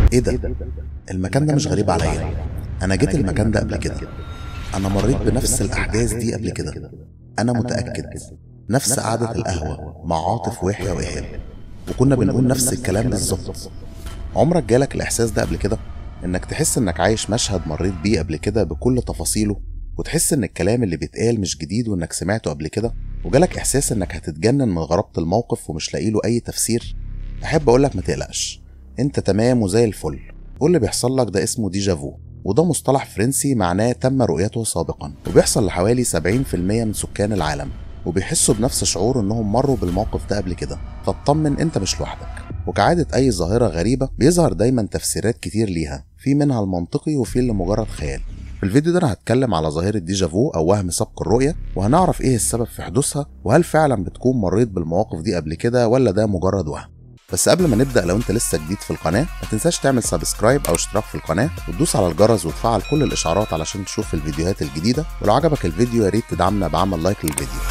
ايه ده المكان ده مش غريب عليا انا جيت المكان ده قبل كده انا مريت بنفس الاحداث دي قبل كده انا متاكد نفس قعده القهوه مع عاطف ويحيى وايهاب وكنا بنقول نفس الكلام بالظبط عمرك جالك الاحساس ده قبل كده انك تحس انك عايش مشهد مريت بيه قبل كده بكل تفاصيله وتحس ان الكلام اللي بيتقال مش جديد وانك سمعته قبل كده وجالك احساس انك هتتجنن من غرابه الموقف ومش لاقي له اي تفسير احب اقولك ما تقلقش انت تمام وزي الفل واللي بيحصل لك ده اسمه ديجافو وده مصطلح فرنسي معناه تم رؤيته سابقا وبيحصل لحوالي 70% من سكان العالم وبيحسوا بنفس شعور انهم مروا بالموقف ده قبل كده فاطمن انت مش لوحدك وكعادة أي ظاهرة غريبة بيظهر دايما تفسيرات كتير ليها في منها المنطقي وفي اللي مجرد خيال في الفيديو ده انا هتكلم على ظاهرة ديجافو او وهم سبق الرؤية وهنعرف ايه السبب في حدوثها وهل فعلا بتكون مريت بالمواقف دي قبل كده ولا ده مجرد وهم بس قبل ما نبدا لو انت لسه جديد في القناه ما تنساش تعمل سبسكرايب او اشتراك في القناه وتدوس على الجرس وتفعل كل الاشعارات علشان تشوف الفيديوهات الجديده ولو عجبك الفيديو يا ريت تدعمنا بعمل لايك للفيديو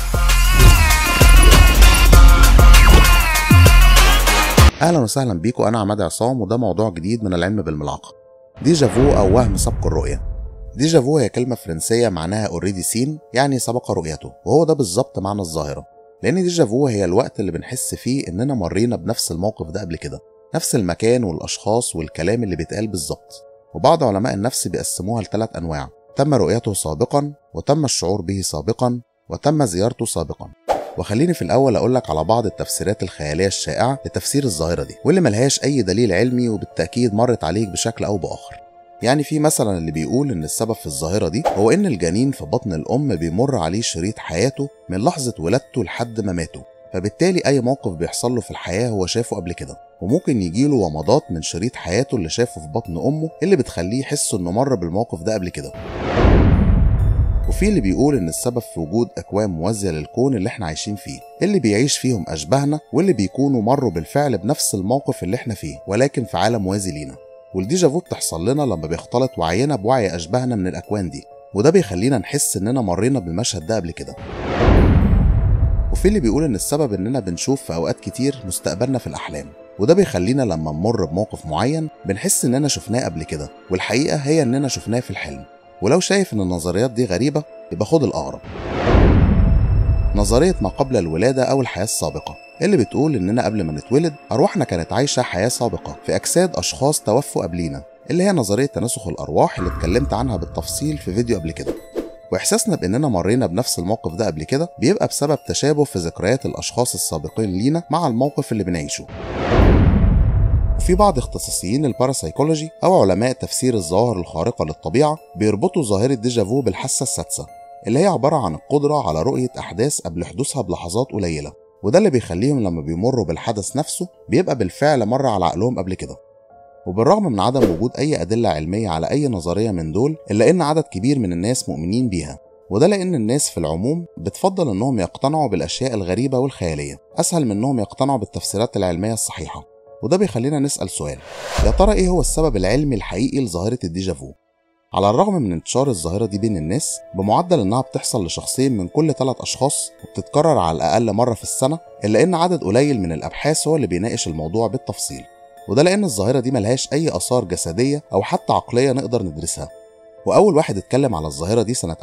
اهلا وسهلا بيكم انا عماد عصام وده موضوع جديد من العلم بالملعقه ديجافو او وهم سبق الرؤيه ديجافو هي كلمه فرنسيه معناها اوريدي سين يعني سبق رؤيته وهو ده بالظبط معنى الظاهره لان ديجافو هي الوقت اللي بنحس فيه اننا مرينا بنفس الموقف ده قبل كده نفس المكان والاشخاص والكلام اللي بيتقال بالظبط وبعض علماء النفس بيقسموها لثلاث انواع تم رؤيته سابقا وتم الشعور به سابقا وتم زيارته سابقا وخليني في الاول اقول لك على بعض التفسيرات الخياليه الشائعه لتفسير الظاهره دي واللي ملهاش اي دليل علمي وبالتاكيد مرت عليك بشكل او باخر يعني في مثلا اللي بيقول ان السبب في الظاهره دي هو ان الجنين في بطن الام بيمر عليه شريط حياته من لحظه ولادته لحد ما ماته فبالتالي اي موقف بيحصل له في الحياه هو شافه قبل كده وممكن يجيله ومضات من شريط حياته اللي شافه في بطن امه اللي بتخليه يحس انه مر بالموقف ده قبل كده وفي اللي بيقول ان السبب في وجود اكوان موازيه للكون اللي احنا عايشين فيه اللي بيعيش فيهم اشباهنا واللي بيكونوا مروا بالفعل بنفس الموقف اللي احنا فيه ولكن في عالم موازي لينا والديجافو بتحصل لنا لما بيختلط وعينا بوعي اشباهنا من الاكوان دي وده بيخلينا نحس اننا مرينا بالمشهد ده قبل كده وفي اللي بيقول ان السبب اننا بنشوف في اوقات كتير مستقبلنا في الاحلام وده بيخلينا لما نمر بموقف معين بنحس اننا شفناه قبل كده والحقيقه هي اننا شفناه في الحلم ولو شايف ان النظريات دي غريبه يبقى خد الاقرب نظريه ما قبل الولاده او الحياه السابقه اللي بتقول اننا قبل ما نتولد ارواحنا كانت عايشه حياه سابقه في اجساد اشخاص توفوا قبلينا اللي هي نظريه تناسخ الارواح اللي اتكلمت عنها بالتفصيل في فيديو قبل كده واحساسنا باننا مرينا بنفس الموقف ده قبل كده بيبقى بسبب تشابه في ذكريات الاشخاص السابقين لينا مع الموقف اللي بنعيشه وفي بعض اختصاصيين الباراسايكولوجي او علماء تفسير الظواهر الخارقه للطبيعه بيربطوا ظاهره ديجافو بالحاسه السادسه اللي هي عباره عن القدره على رؤيه احداث قبل حدوثها بلحظات قليله وده اللي بيخليهم لما بيمروا بالحدث نفسه بيبقى بالفعل مر على عقلهم قبل كده وبالرغم من عدم وجود أي أدلة علمية على أي نظرية من دول إلا إن عدد كبير من الناس مؤمنين بيها وده لأن الناس في العموم بتفضل إنهم يقتنعوا بالأشياء الغريبة والخيالية أسهل من إنهم يقتنعوا بالتفسيرات العلمية الصحيحة وده بيخلينا نسأل سؤال يا ترى إيه هو السبب العلمي الحقيقي لظاهرة الديجافو؟ على الرغم من انتشار الظاهرة دي بين الناس بمعدل إنها بتحصل لشخصين من كل ثلاث أشخاص وبتتكرر على الأقل مرة في السنة إلا إن عدد قليل من الأبحاث هو اللي بيناقش الموضوع بالتفصيل وده لأن الظاهرة دي ملهاش أي آثار جسدية أو حتى عقلية نقدر ندرسها وأول واحد اتكلم على الظاهرة دي سنة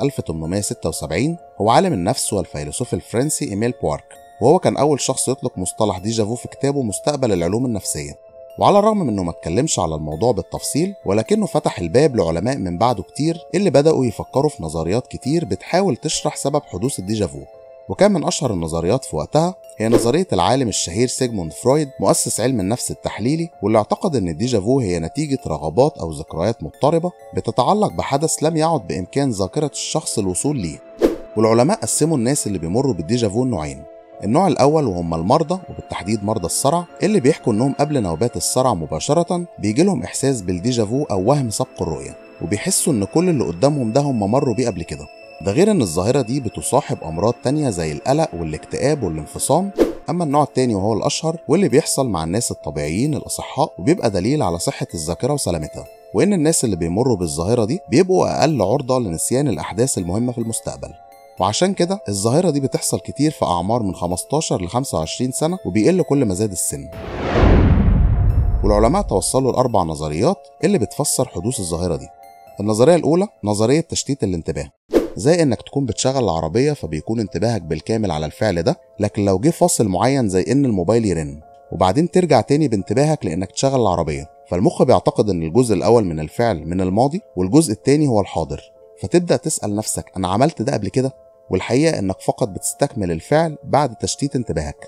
1876 هو عالم النفس والفيلسوف الفرنسي إيميل بوارك وهو كان أول شخص يطلق مصطلح ديجافو في كتابه مستقبل العلوم النفسية وعلى الرغم من انه ما اتكلمش على الموضوع بالتفصيل ولكنه فتح الباب لعلماء من بعده كتير اللي بدأوا يفكروا في نظريات كتير بتحاول تشرح سبب حدوث الديجافو وكان من أشهر النظريات في وقتها هي نظرية العالم الشهير سيجموند فرويد مؤسس علم النفس التحليلي واللي اعتقد أن الديجافو هي نتيجة رغبات أو ذكريات مضطربة بتتعلق بحدث لم يعد بإمكان ذاكرة الشخص الوصول ليه والعلماء قسموا الناس اللي بيمروا بالديجافو نوعين النوع الأول وهم المرضى وبالتحديد مرضى الصرع اللي بيحكوا إنهم قبل نوبات الصرع مباشرة بيجي لهم إحساس بالديجافو أو وهم سبق الرؤية وبيحسوا إن كل اللي قدامهم ده هم مروا بيه قبل كده ده غير إن الظاهرة دي بتصاحب أمراض تانية زي القلق والاكتئاب والانفصام أما النوع التاني وهو الأشهر واللي بيحصل مع الناس الطبيعيين الأصحاء وبيبقى دليل على صحة الذاكرة وسلامتها وإن الناس اللي بيمروا بالظاهرة دي بيبقوا أقل عرضة لنسيان الأحداث المهمة في المستقبل وعشان كده الظاهرة دي بتحصل كتير في أعمار من 15 ل 25 سنة وبيقل كل ما زاد السن والعلماء توصلوا لأربع نظريات اللي بتفسر حدوث الظاهرة دي النظرية الأولى نظرية تشتيت الانتباه زي انك تكون بتشغل العربية فبيكون انتباهك بالكامل على الفعل ده لكن لو جه فاصل معين زي ان الموبايل يرن وبعدين ترجع تاني بانتباهك لانك تشغل العربية فالمخ بيعتقد ان الجزء الاول من الفعل من الماضي والجزء التاني هو الحاضر فتبدأ تسأل نفسك انا عملت ده قبل كده والحقيقة انك فقط بتستكمل الفعل بعد تشتيت انتباهك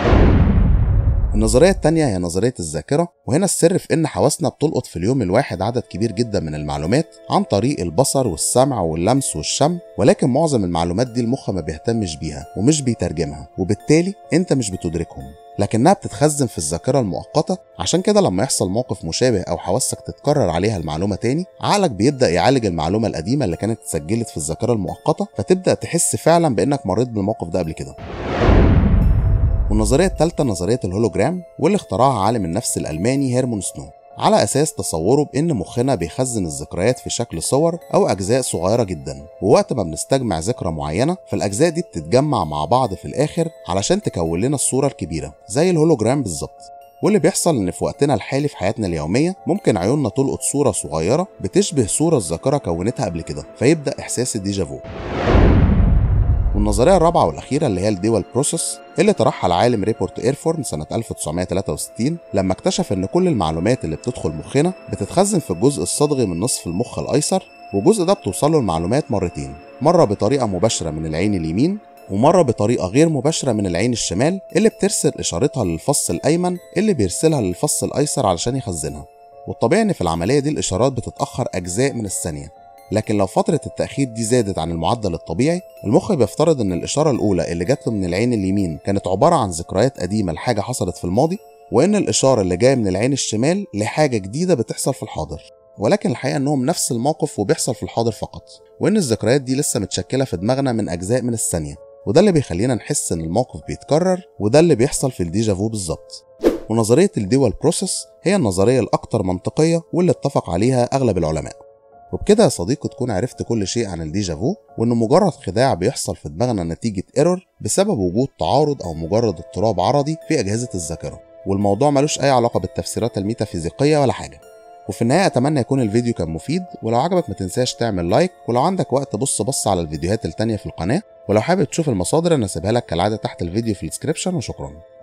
النظرية التانية هي نظرية الذاكرة وهنا السر في إن حواسنا بتلقط في اليوم الواحد عدد كبير جدا من المعلومات عن طريق البصر والسمع واللمس والشم ولكن معظم المعلومات دي المخ ما بيهتمش بيها ومش بيترجمها وبالتالي أنت مش بتدركهم لكنها بتتخزن في الذاكرة المؤقتة عشان كده لما يحصل موقف مشابه أو حواسك تتكرر عليها المعلومة تاني عقلك بيبدأ يعالج المعلومة القديمة اللي كانت اتسجلت في الذاكرة المؤقتة فتبدأ تحس فعلا بإنك مريت بالموقف ده قبل كده والنظرية الثالثة نظرية الهولوجرام واللي اخترعها عالم النفس الألماني هيرمون سنو على أساس تصوره بإن مخنا بيخزن الذكريات في شكل صور أو أجزاء صغيرة جدا ووقت ما بنستجمع ذكرى معينة فالأجزاء دي بتتجمع مع بعض في الآخر علشان تكون لنا الصورة الكبيرة زي الهولوجرام بالظبط واللي بيحصل ان في وقتنا الحالي في حياتنا اليوميه ممكن عيوننا تلقط صوره صغيره بتشبه صوره الذاكره كونتها قبل كده فيبدا احساس الديجافو والنظريه الرابعه والاخيره اللي هي الديوال بروسيس اللي طرحها العالم ريبورت ايرفورن سنه 1963 لما اكتشف ان كل المعلومات اللي بتدخل مخنا بتتخزن في الجزء الصدغي من نصف المخ الايسر والجزء ده بتوصل له المعلومات مرتين مره بطريقه مباشره من العين اليمين ومره بطريقه غير مباشره من العين الشمال اللي بترسل اشارتها للفص الايمن اللي بيرسلها للفص الايسر علشان يخزنها والطبيعي ان في العمليه دي الاشارات بتتاخر اجزاء من الثانيه لكن لو فترة التأخير دي زادت عن المعدل الطبيعي المخ بيفترض إن الإشارة الأولى اللي جات له من العين اليمين كانت عبارة عن ذكريات قديمة لحاجة حصلت في الماضي وإن الإشارة اللي جاية من العين الشمال لحاجة جديدة بتحصل في الحاضر ولكن الحقيقة إنهم نفس الموقف وبيحصل في الحاضر فقط وإن الذكريات دي لسه متشكلة في دماغنا من أجزاء من الثانية وده اللي بيخلينا نحس إن الموقف بيتكرر وده اللي بيحصل في الديجافو بالظبط ونظرية الديوال بروسيس هي النظرية الأكثر منطقية واللي اتفق عليها أغلب العلماء وبكده يا صديقي تكون عرفت كل شيء عن الديجافو وانه مجرد خداع بيحصل في دماغنا نتيجة ايرور بسبب وجود تعارض او مجرد اضطراب عرضي في اجهزة الذاكرة والموضوع ملوش اي علاقة بالتفسيرات الميتافيزيقية ولا حاجة وفي النهاية أتمنى يكون الفيديو كان مفيد ولو عجبك ما تنساش تعمل لايك ولو عندك وقت بص بص على الفيديوهات التانية في القناة ولو حابب تشوف المصادر أنا سيبها لك كالعادة تحت الفيديو في الديسكريبشن وشكرا